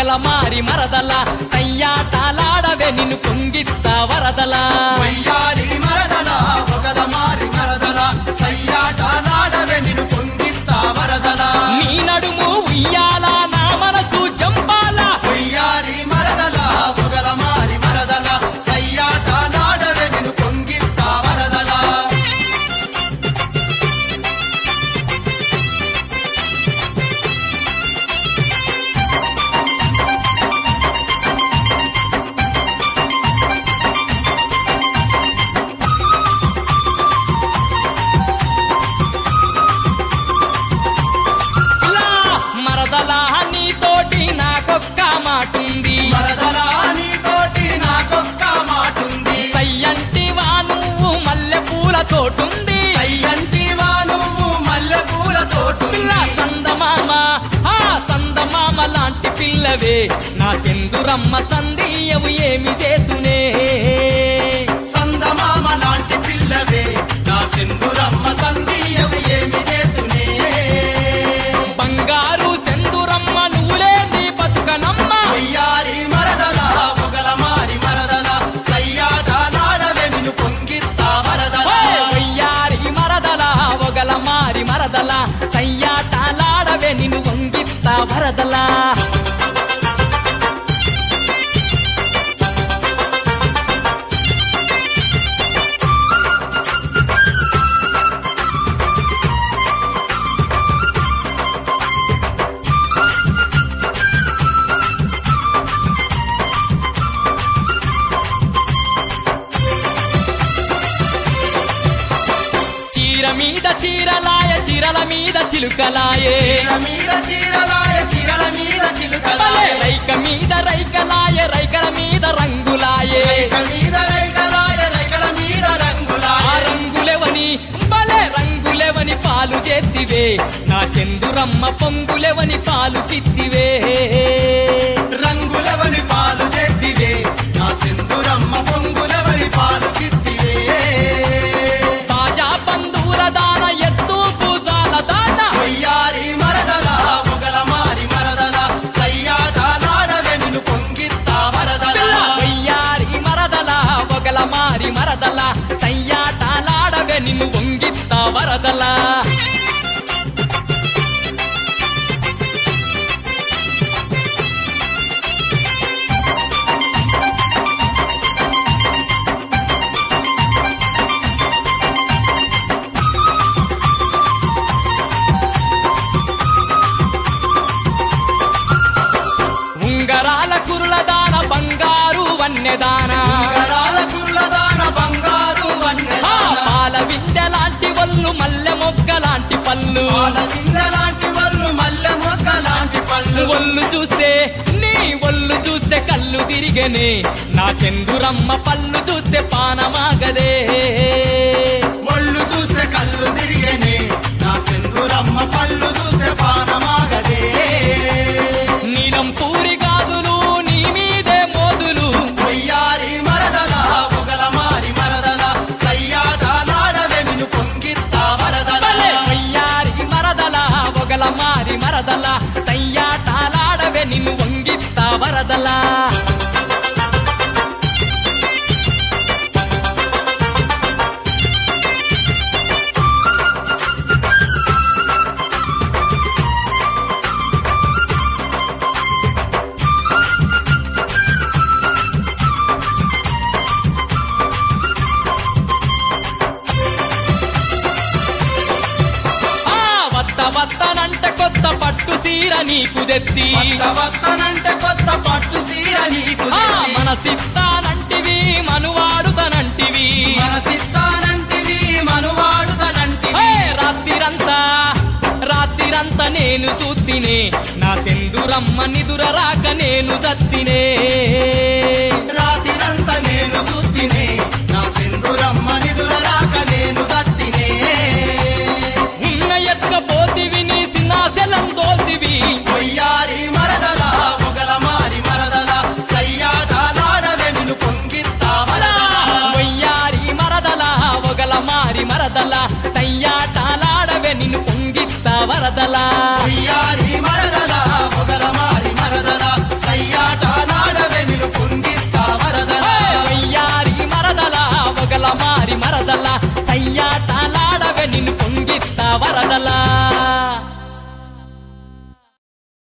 ఒగల మారి మరదల సయ్యాటాలాడవే నిన్ను పొంగిస్తా వరదల వయ్యారి మరదల ఒకద మారి మరదల సయ్యాట నాడవే నిన్ను పొంగిస్తా వరదల నీ నడుము ఉయ్యాల నా మనసు జంపాల వయ్యారి మరదల ఒకద మారి మరదల సయ్యాట నాడవే నిన్ను పొంగిస్తా వరదల ఇలా మరదల నీతోటి నాకొక్క మాటుంది మరదల నీతోటి నాకొక్క మాటుంది సయ్యంటివా నువ్వు మల్లె పూల తోటుంది సయ్యంటివా నువ్వు మల్లె పూల పిల్ల తోటుంది సందమామ ఆ సందమామ లాంటి పిల్లవే నా సింధురమ్మ సందీయవు ఏమి చేతునే సందమామ లాంటి పిల్లవే నా సింధురమ్మ సందీయవు ఏమి చేతునే బంగారు సింధురమ్మ నువ్వులేని బతుకనమ్మ వయ్యారి మరదల ఒకల మారి మరదల సయ్యాట నాడవే నిన్ను పొంగిస్తా వరదల ఓయ్ వయ్యారి మరదల ఒగల మారి మరదల సయ్యాటాలాడవే నిన్ను వంగిస్తా వరదలా చీర మీద చీరలాయ చీరల మీద చిలుకలాయే చీర మీద చీరలాయ చీరల మీద భలే చిలుకలాయ రైక మీద రైకలాయ రైకల మీద రంగులాయే రైక మీద రైకలాయ రైకల మీద ఆ రంగులాయ రంగులెవని భలే రంగులెవని పాలు చేతివే నా చందురమ్మ పొంగులెవని పాలు చిత్తివే రంగులవని పాలు చెట్టివే నా సింధురమ్మ పొంగులవని పాలు కిత్తివే తాజా బంధువుల దాన ఎత్తు పూజాల దాన వయ్యారి మరదల ఒకల మారి మరదల సయ్యాట నాడవే నిన్ను పొంగిస్తా వరదల వయ్యారి మరదల ఒకల మారి మరదల సయ్యాటాలాడవే నిన్ను వంగిస్తా వరదలా ఉంగరాల కురుల దాన బంగారు వన్నెదాన ఉంగరాల కుర్లదాన బంగారు ఆ వన్నెదాన పాల విందె లాంటి ఒళ్ళు మల్లె మొగ్గ లాంటి పళ్ళు పాల విందెలాంటి వల్లు మల్లె మొక్క లాంటి పళ్ళు ఒళ్ళు చూస్తే నీ ఒళ్ళు చూస్తే కళ్ళు తిరిగనే నా చందురమ్మ పళ్ళు చూస్తే పానమాగదే ఒళ్ళు చూస్తే కళ్ళు తిరిగేనే నా సింధురమ్మ పళ్ళు చూస్తే పానమాగదే నీలం పూరి గాజులు నీ మీదే మోజులు వయ్యారి మరదల ఒకల మారి మరదల సయ్యాట నాడవే నిన్ను పొంగిస్తా వరదల భలే వయ్యారి మరదల ఒగల మారి మరదల సయ్యాటాలాడవే నిన్ను వంగిస్తా వరదలా ఆ వత్త వత్తనంటే కొత్త పట్టు సీర నీకు తెత్తి వత్త వత్తనంటే కొత్త పట్టు సీర నీకు ఆ తెచ్చి. మనసిత్తానంటివి మనువాడుతనంటివి మనసిస్తానంటివి మనువాడుతనంటివి హే, రాత్రిరంతా రాత్రిరంతా నేను చూతినే నా సెందురమ్మ నిదుర రాక నేను చత్తినే రాతిరంతా నేను చూతినే నా సింధురమ్మ నిధుల రాక నేను సత్తినే ఉన్న ఎత్క పోతివి నీ సింహాచలం తోల్తివి కొయ్యారి మరదల ఒకల మారి మరదల సయ్యాట నాడవే నిన్ను పొంగిస్తా వరదల వయ్యారి మరదల ఒగల మారి మరదల సయ్యాటాలాడవే నిన్ను పొంగిస్తా వరదలా కొయ్యారి మరదల ఒకల మారి మరదల సయ్యాట వరదలా